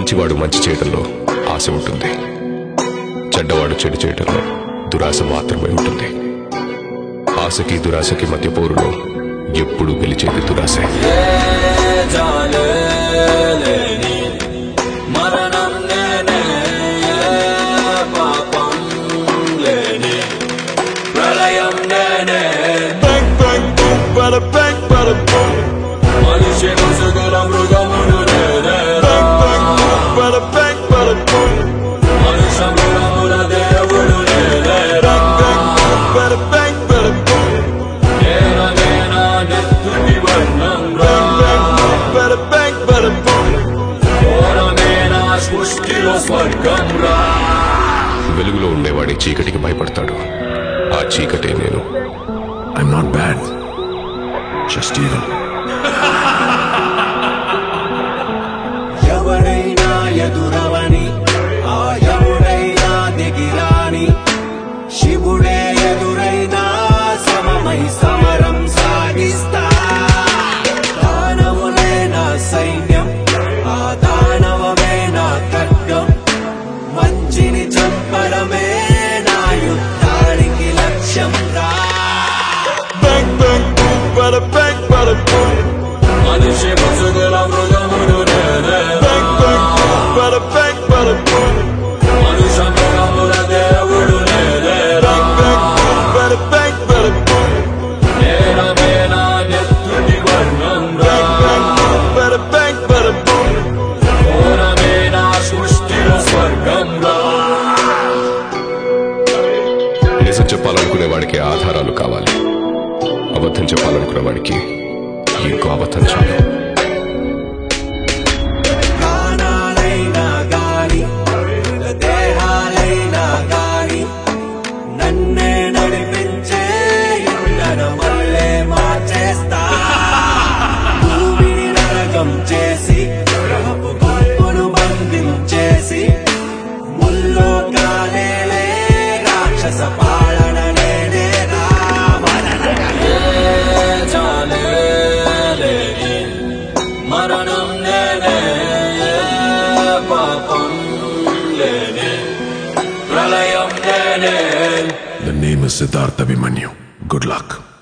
మంచివాడు మంచి చేయడంలో ఆశ ఉంటుంది చెడ్డవాడు చెడు చేయడంలో దురాశ మాత్రమే ఉంటుంది ఆశకి దురాశకి మధ్య పోరులో ఎప్పుడూ గెలిచేది దురాశే జాలేని మరణం నేనే పాపం లేని ప్రళయం నేనే Bang, bang, boom, bada bang, bada boom. మనిషి ముసుగుల మృగమును నేనే Bang, bang, boom, bada bang, bada boom. మనుష మృగముల దేవుడు నేనే Bang, bang, boom, bada bang, bada boom. నేన నేన నెత్తుటి వర్ణం రా Bang, bang, boom, bada bang, bada boom. ఘోరమేన సృష్టిలో స్వర్గం రా వెలుగులో ఉండేవాడి చీకటికి భయపడతాడు ఆ చీకటే నేను I'm not bad. Just evil. ఎవడైనా ఎదురవని ఆ ఎవడైనా దిగిరాని శివుడే ఎదురైనా సమమై సమరం సాగిస్తా దానవులే నా సైన్యం ఆ దానవమే నా ఖడ్గం మంచిని చంపడమే నా యుద్ధానికి లక్ష్యం రా Bang, bang, boom, bada bang, bada boom. మనిషి ముసుగుల మృగముడు నేనే Bang, bang, boom, bada bang, bada boom. మనుష మృగముల దేవుడు నేనే Bang, bang, boom, bada bang, bada boom. నేనమేనా నెత్తుటి వర్ణం రా Bang, bang, boom, bada bang, bada boom. ఘోరమేనా సృష్టిలో స్వర్గం రా నిజం చెప్పాలనుకునే వాడికి ఆధారాలు కావాలి అబద్ధం చెప్పాలనుకునే వాడికి ఇంకో అబద్ధం చాలు ప్రాణాలైనా గాని దేహాలైనా గాని నన్నే నడిపించే ఇంధన మళ్ళే మార్చేస్తా భూమిని నరకం చేసి గ్రహపు గుంపును బంధించేసి ముల్లో కాలేలే రాక్షస పాలన నేనే రామరణి మరణం నేనే పాపం లేనే ప్రళయం నేనే The name is Siddhartha Abhimanyu. Good luck.